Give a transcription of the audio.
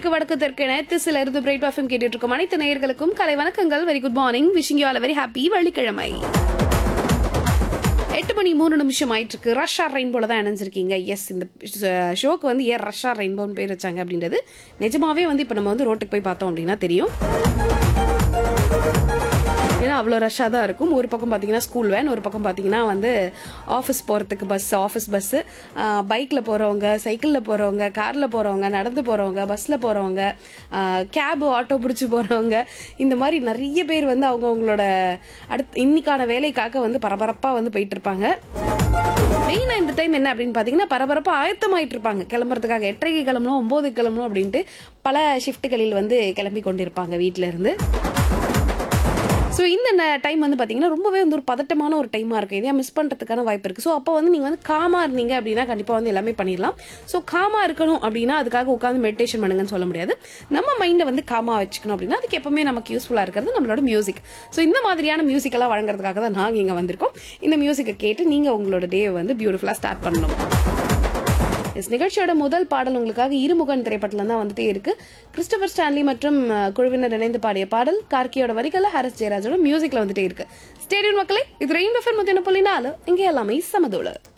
மேற்கு வடக்கு தெற்கு அனைத்து சில இருந்து பிரைட் எஃப்எம் கேட்டுட்டு இருக்கும் அனைத்து நேயர்களுக்கும் கலை வணக்கங்கள் very good morning wishing you all very happy வெள்ளிக்கிழமை எட்டு மணி மூணு நிமிஷம் ஆயிட்டு இருக்கு ரஷ்ஷா ரெயின்போல தான் இணைஞ்சிருக்கீங்க எஸ் இந்த ஷோக்கு வந்து ஏன் ரஷ்ஷா ரெயின்போன்னு பேர் வச்சாங்க அப்படின்றது நிஜமாவே வந்து இப்போ நம்ம வந்து ரோட்டுக்கு போய் பார்த்தோம் அப்படின்னா தெரியும் ஏன்னா அவ்வளோ ரஷ்ஷாக தான் இருக்கும் ஒரு பக்கம் பார்த்தீங்கன்னா ஸ்கூல் வேன் ஒரு பக்கம் பார்த்தீங்கன்னா வந்து ஆஃபீஸ் போகிறதுக்கு பஸ் ஆஃபீஸ் பஸ்ஸு பைக்கில் போகிறவங்க சைக்கிளில் போகிறவங்க காரில் போகிறவங்க நடந்து போகிறவங்க பஸ்ஸில் போகிறவங்க கேபு ஆட்டோ பிடிச்சி போகிறவங்க இந்த மாதிரி நிறைய பேர் வந்து அவங்கவுங்களோட அடுத்து இன்னைக்கான வேலைக்காக வந்து பரபரப்பாக வந்து போயிட்டு இருப்பாங்க மெயினாக இந்த டைம் என்ன அப்படின்னு பார்த்தீங்கன்னா பரபரப்பாக ஆயத்தமாயிட்டு இருப்பாங்க கிளம்புறதுக்காக எட்டரைக்கு கிளம்பணும் ஒம்போதுக்கு கிளம்பணும் அப்படின்ட்டு பல ஷிஃப்ட்டுகளில் வந்து கிளம்பி கொண்டிருப்பாங்க வீட்டில இருந்து ஸோ இந்த டைம் வந்து பார்த்தீங்கன்னா ரொம்பவே வந்து ஒரு பதட்டமான ஒரு டைமாக இருக்குது இதையா மிஸ் பண்ணுறதுக்கான வாய்ப்பு இருக்குது ஸோ அப்போ வந்து நீங்கள் வந்து காமாக இருந்தீங்க அப்படின்னா கண்டிப்பாக வந்து எல்லாமே பண்ணிடலாம் ஸோ காமாக இருக்கணும் அப்படின்னா அதுக்காக உட்காந்து மெடிடேஷன் பண்ணுங்கன்னு சொல்ல முடியாது நம்ம மைண்டை வந்து காமாக வச்சுக்கணும் அப்படின்னா அதுக்கு எப்பவுமே நமக்கு யூஸ்ஃபுல்லாக இருக்கிறது நம்மளோட மியூசிக் ஸோ இந்த மாதிரியான மியூசிக்கெல்லாம் வழங்குறதுக்காக தான் நாங்கள் இங்கே வந்திருக்கோம் இந்த மியூசிக்கை கேட்டு நீங்கள் உங்களோட டே வந்து பியூட்டிஃபுல்லாக ஸ்டார்ட் பண்ணணும் எஸ் நிகழ்ச்சியோட முதல் பாடல் உங்களுக்காக இருமுகன் திரைப்படத்துல தான் வந்துட்டே இருக்கு கிறிஸ்டபர் ஸ்டான்லி மற்றும் அஹ், குழுவினர் இணைந்து பாடிய பாடல் கார்கியோட வரிகள்ல ஹாரிஸ் ஜெயராஜோட மியூசிக்ல வந்துட்டே இருக்கு ஸ்டேடியம் மக்களே இது ரெயின் பஃபர் முத்தின புள்ளி நாலு இங்கே எல்லாமே சமதோல